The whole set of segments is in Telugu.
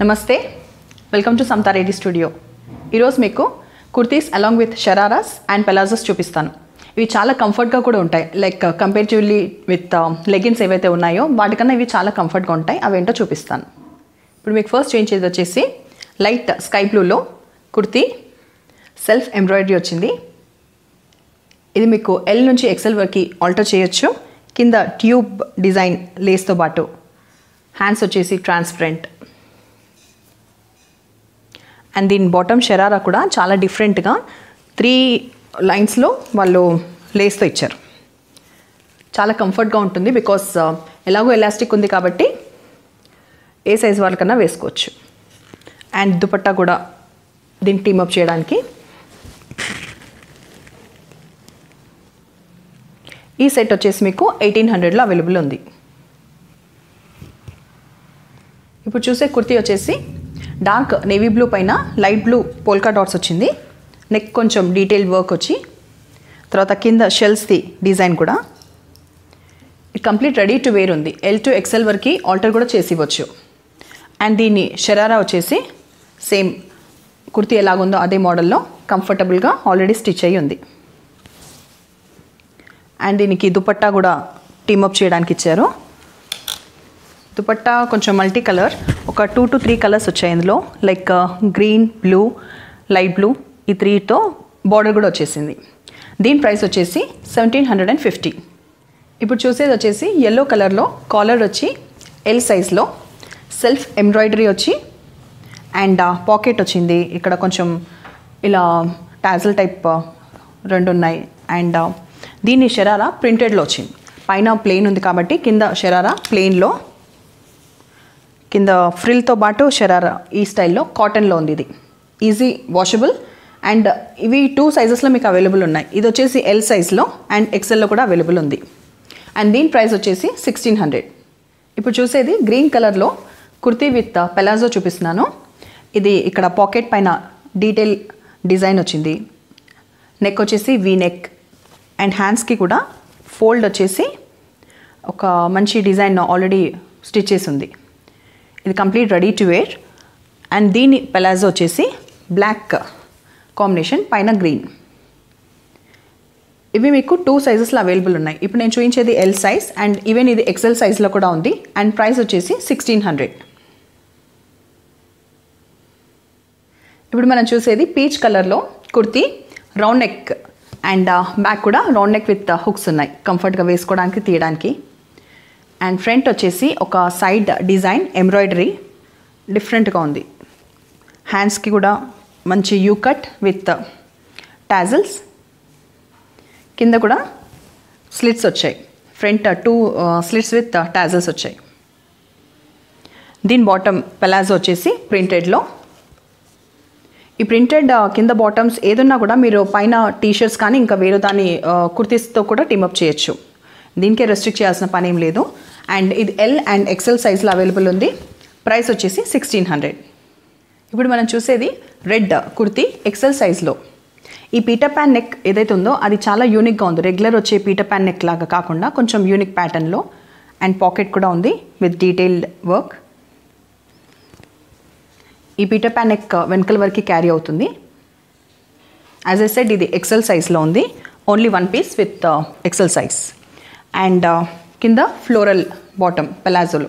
నమస్తే welcome to Samatha Reddy studio ఈరోజు మీకు kurtis along with shararas and palazzos చూపిస్తాను ఇవి చాలా కంఫర్ట్గా కూడా ఉంటాయి లైక్ కంపేరిటివ్లీ విత్ లెగిన్స్ ఏవైతే ఉన్నాయో వాటికన్నా ఇవి చాలా కంఫర్ట్గా ఉంటాయి అవి ఏంటో చూపిస్తాను ఇప్పుడు మీకు ఫస్ట్ చేంజ్ వచ్చేసి లైట్ స్కై బ్లూలో కుర్తీ సెల్ఫ్ ఎంబ్రాయిడరీ వచ్చింది ఇది మీకు ఎల్ నుంచి ఎక్సెల్ వరకు ఆల్టర్ చేయొచ్చు కింద ట్యూబ్ డిజైన్ లేస్తో పాటు హ్యాండ్స్ వచ్చేసి ట్రాన్స్పరెంట్ అండ్ దీని బాటమ్ షరారా కూడా చాలా డిఫరెంట్గా త్రీ లైన్స్లో వాళ్ళు లేస్తో ఇచ్చారు చాలా కంఫర్ట్గా ఉంటుంది బికాస్ ఎలాగో ఎలాస్టిక్ ఉంది కాబట్టి ఏ సైజ్ వాళ్ళకన్నా వేసుకోవచ్చు అండ్ దుపట్టా కూడా దీన్ని టీమప్ చేయడానికి ఈ సెట్ వచ్చేసి మీకు ఎయిటీన్ హండ్రెడ్లో అవైలబుల్ ఉంది ఇప్పుడు చూసే కుర్తీ వచ్చేసి డార్క్ నేవీ బ్లూ పైన లైట్ బ్లూ పోల్కా డాట్స్ వచ్చింది నెక్ కొంచెం డీటెయిల్ వర్క్ వచ్చి తర్వాత కింద షెల్స్ది డిజైన్ కూడా ఇది కంప్లీట్ రెడీ టు వేర్ ఉంది ఎల్ టు ఎక్సెల్ వరకు ఆల్టర్ కూడా చేసి ఇవ్వచ్చు అండ్ దీన్ని షరారా వచ్చేసి సేమ్ కుర్తీ ఎలాగుందో అదే మోడల్లో కంఫర్టబుల్గా ఆల్రెడీ స్టిచ్ అయ్యి ఉంది అండ్ దీనికి దుపట్టా కూడా టీమప్ చేయడానికి ఇచ్చారు దుపట్టా కొంచెం మల్టీ కలర్ ఒక టూ టు త్రీ కలర్స్ వచ్చాయి ఇందులో like green blue light blue ఈ త్రీతో బార్డర్ కూడా వచ్చేసింది దీని ప్రైస్ వచ్చేసి సెవెంటీన్ హండ్రెడ్ అండ్ ఫిఫ్టీ ఇప్పుడు చూసేది వచ్చేసి ఎల్లో కలర్లో కాలర్ వచ్చి ఎల్ సైజ్లో సెల్ఫ్ ఎంబ్రాయిడరీ వచ్చి అండ్ పాకెట్ వచ్చింది ఇక్కడ కొంచెం ఇలా టాజల్ టైప్ రెండు ఉన్నాయి అండ్ దీన్ని షరారా ప్రింటెడ్లో వచ్చింది పైన ప్లెయిన్ ఉంది కాబట్టి కింద షరారా ప్లెయిన్లో కింద ఫ్రిల్తో పాటు షరారా ఈ స్టైల్లో కాటన్లో ఉంది ఇది ఈజీ వాషబుల్ అండ్ ఇవి టూ సైజెస్లో మీకు అవైలబుల్ ఉన్నాయి ఇది వచ్చేసి ఎల్ సైజ్లో అండ్ ఎక్సెల్లో కూడా అవైలబుల్ ఉంది అండ్ దీని ప్రైస్ వచ్చేసి సిక్స్టీన్ హండ్రెడ్ ఇప్పుడు చూసేది గ్రీన్ కలర్లో కుర్తీ విత్ పెలాజో చూపిస్తున్నాను ఇది ఇక్కడ పాకెట్ పైన డీటెయిల్ డిజైన్ వచ్చింది నెక్ వచ్చేసి వీ నెక్ అండ్ హ్యాండ్స్కి కూడా ఫోల్డ్ వచ్చేసి ఒక మంచి డిజైన్ ఆల్రెడీ స్టిచ్ చేసి ఉంది ఇది complete ready to wear and దీని పెలాజో వచ్చేసి బ్లాక్ కాంబినేషన్ పైన గ్రీన్ ఇవి మీకు టూ సైజెస్లో అవైలబుల్ ఉన్నాయి ఇప్పుడు నేను చూపించేది ఎల్ సైజ్ అండ్ ఈవెన్ ఇది ఎక్సెల్ సైజ్లో కూడా ఉంది అండ్ ప్రైస్ వచ్చేసి సిక్స్టీన్ హండ్రెడ్ ఇప్పుడు మనం చూసేది పీచ్ కలర్లో kurti round neck and back కూడా రౌండ్ నెక్ విత్ హుక్స్ ఉన్నాయి కంఫర్ట్గా వేసుకోవడానికి తీయడానికి అండ్ ఫ్రంట్ వచ్చేసి ఒక సైడ్ డిజైన్ ఎంబ్రాయిడరీ డిఫరెంట్గా ఉంది హ్యాండ్స్కి కూడా మంచి యూ కట్ విత్ టాజిల్స్ కింద కూడా స్లిట్స్ వచ్చాయి front two slits with tassels వచ్చాయి దీని బాటమ్ పెలాజో వచ్చేసి ప్రింటెడ్లో ఈ ప్రింటెడ్ కింద బాటమ్స్ ఏదున్నా కూడా మీరు పైన టీషర్ట్స్ కానీ ఇంకా వేరే దాని కుర్తీస్తో కూడా టీమప్ చేయొచ్చు దీనికే రెస్ట్రిక్ట్ చేయాల్సిన పని ఏం లేదు అండ్ ఇది ఎల్ అండ్ ఎక్సెల్ సైజ్లో అవైలబుల్ ఉంది ప్రైస్ వచ్చేసి సిక్స్టీన్ హండ్రెడ్ ఇప్పుడు మనం చూసేది రెడ్ కుర్తీ ఎక్సెల్ సైజ్లో ఈ పీటర్ ప్యాన్ నెక్ ఏదైతే ఉందో అది చాలా యూనిక్గా ఉంది రెగ్యులర్ వచ్చే పీటర్ ప్యాన్ నెక్ లాగా కాకుండా కొంచెం యూనిక్ ప్యాటర్న్లో అండ్ పాకెట్ కూడా ఉంది విత్ డీటెయిల్డ్ వర్క్ ఈ పీటర్ ప్యాన్ నెక్ వెనకల వరకు క్యారీ అవుతుంది యాజ్ ఎ సెడ్ ఇది ఎక్సెల్ సైజ్లో ఉంది only one piece with XL size and కింద ఫ్లోరల్ బాటమ్ పెలాజోలో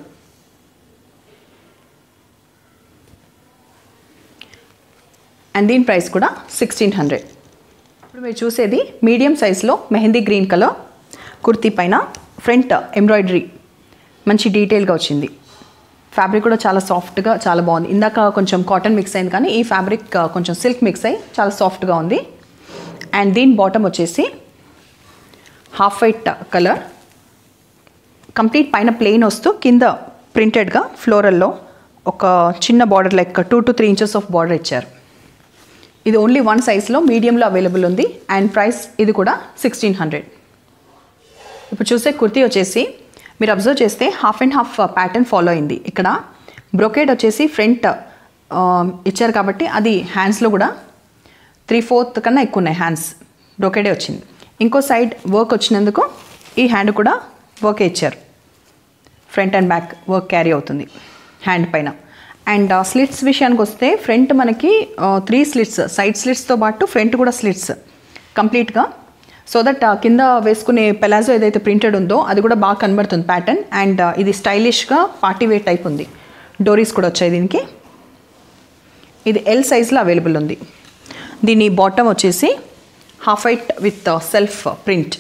అండ్ దీని ప్రైస్ కూడా సిక్స్టీన్ హండ్రెడ్ ఇప్పుడు మీరు చూసేది మీడియం సైజ్లో మెహందీ గ్రీన్ కలర్ కుర్తీ పైన ఫ్రంట్ ఎంబ్రాయిడరీ మంచి డీటెయిల్గా వచ్చింది ఫ్యాబ్రిక్ కూడా చాలా సాఫ్ట్గా చాలా బాగుంది ఇందాక కొంచెం కాటన్ మిక్స్ అయింది కానీ ఈ ఫ్యాబ్రిక్ కొంచెం సిల్క్ మిక్స్ అయ్యి చాలా సాఫ్ట్గా ఉంది అండ్ దీని బాటమ్ వచ్చేసి హాఫ్ వైట్ కలర్ కంప్లీట్ పైన ప్లెయిన్ వస్తూ కింద ప్రింటెడ్గా ఫ్లోరల్లో ఒక చిన్న border like two to three inches of border ఇచ్చారు ఇది ఓన్లీ వన్ సైజ్లో మీడియంలో అవైలబుల్ ఉంది అండ్ ప్రైస్ ఇది కూడా సిక్స్టీన్ హండ్రెడ్ ఇప్పుడు చూసే కుర్తీ వచ్చేసి మీరు అబ్జర్వ్ చేస్తే half and half pattern follow అయింది ఇక్కడ బ్రొకేడ్ వచ్చేసి ఫ్రంట్ ఇచ్చారు కాబట్టి అది హ్యాండ్స్లో కూడా త్రీ ఫోర్త్ కన్నా ఎక్కువ ఉన్నాయి హ్యాండ్స్ బ్రొకేడే వచ్చింది ఇంకో సైడ్ వర్క్ వచ్చినందుకు ఈ హ్యాండ్ కూడా వర్కే ఇచ్చారు front and back work carry అవుతుంది హ్యాండ్ పైన అండ్ స్లిట్స్ విషయానికి వస్తే ఫ్రంట్ మనకి త్రీ స్లిట్స్ సైడ్ స్లిట్స్తో పాటు ఫ్రంట్ కూడా స్లిట్స్ కంప్లీట్గా సో దట్ కింద వేసుకునే పెలాజో ఏదైతే ప్రింటెడ్ ఉందో అది కూడా బాగా కనబడుతుంది ప్యాటర్న్ అండ్ ఇది స్టైలిష్గా పార్టీ వేర్ టైప్ ఉంది డోరీస్ కూడా వచ్చాయి దీనికి ఇది ఎల్ సైజ్లో అవైలబుల్ ఉంది దీని బాటమ్ వచ్చేసి half white with self print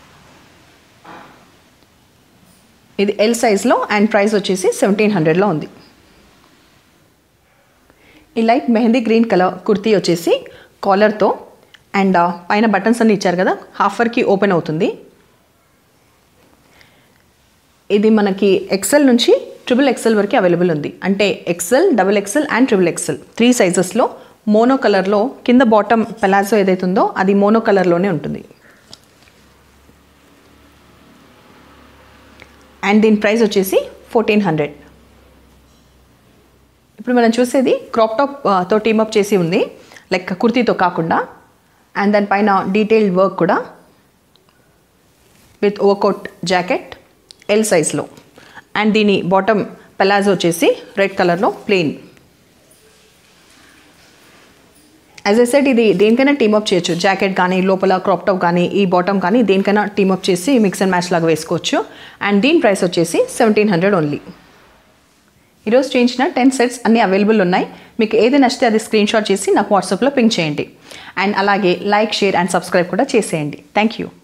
ఇది ఎల్ సైజ్లో అండ్ ప్రైస్ వచ్చేసి సెవెంటీన్ హండ్రెడ్లో ఉంది ఈ light mehndi green colour kurti వచ్చేసి కాలర్తో అండ్ పైన బటన్స్ అన్ని ఇచ్చారు కదా హాఫ్ వర్కి ఓపెన్ అవుతుంది ఇది మనకి ఎక్సెల్ నుంచి ట్రిపుల్ ఎక్సెల్ వరకు అవైలబుల్ ఉంది అంటే XL double XL and triple XL three సైజెస్లో మోనో కలర్లో కింద బాటమ్ పెలాజో ఏదైతే ఉందో అది మోనో కలర్లోనే ఉంటుంది అండ్ దీని ప్రైస్ వచ్చేసి ఫోర్టీన్ హండ్రెడ్ ఇప్పుడు మనం చూసేది క్రాప్ టాప్ తో టీమప్ చేసి ఉంది లైక్ కుర్తీతో కాకుండా అండ్ దానిపైన డీటెయిల్డ్ వర్క్ కూడా విత్ ఓవర్కోట్ జాకెట్ ఎల్ సైజ్లో అండ్ దీని బాటమ్ పెలాజో వచ్చేసి రెడ్ కలర్లో ప్లెయిన్ యాజ్ ఎ సెట్ ఇది దేనికైనా టీమప్ చేయొచ్చు జాకెట్ కానీ లోపల క్రాప్ టాప్ కానీ ఈ బాటమ్ కానీ దేనికైనా టీమప్ చేసి మిక్స్ అండ్ మ్యాచ్ లాగా వేసుకోవచ్చు అండ్ దీని ప్రైస్ వచ్చేసి సెవెంటీన్ హండ్రెడ్ ఓన్లీ ఈరోజు చేయించిన టెన్ సెట్స్ అన్నీ అవైలబుల్ ఉన్నాయి మీకు ఏది నచ్చితే అది స్క్రీన్ షాట్ చేసి నాకు వాట్సాప్లో పింక్ చేయండి అండ్ అలాగే లైక్ షేర్ అండ్ సబ్స్క్రైబ్ కూడా చేసేయండి థ్యాంక్ యూ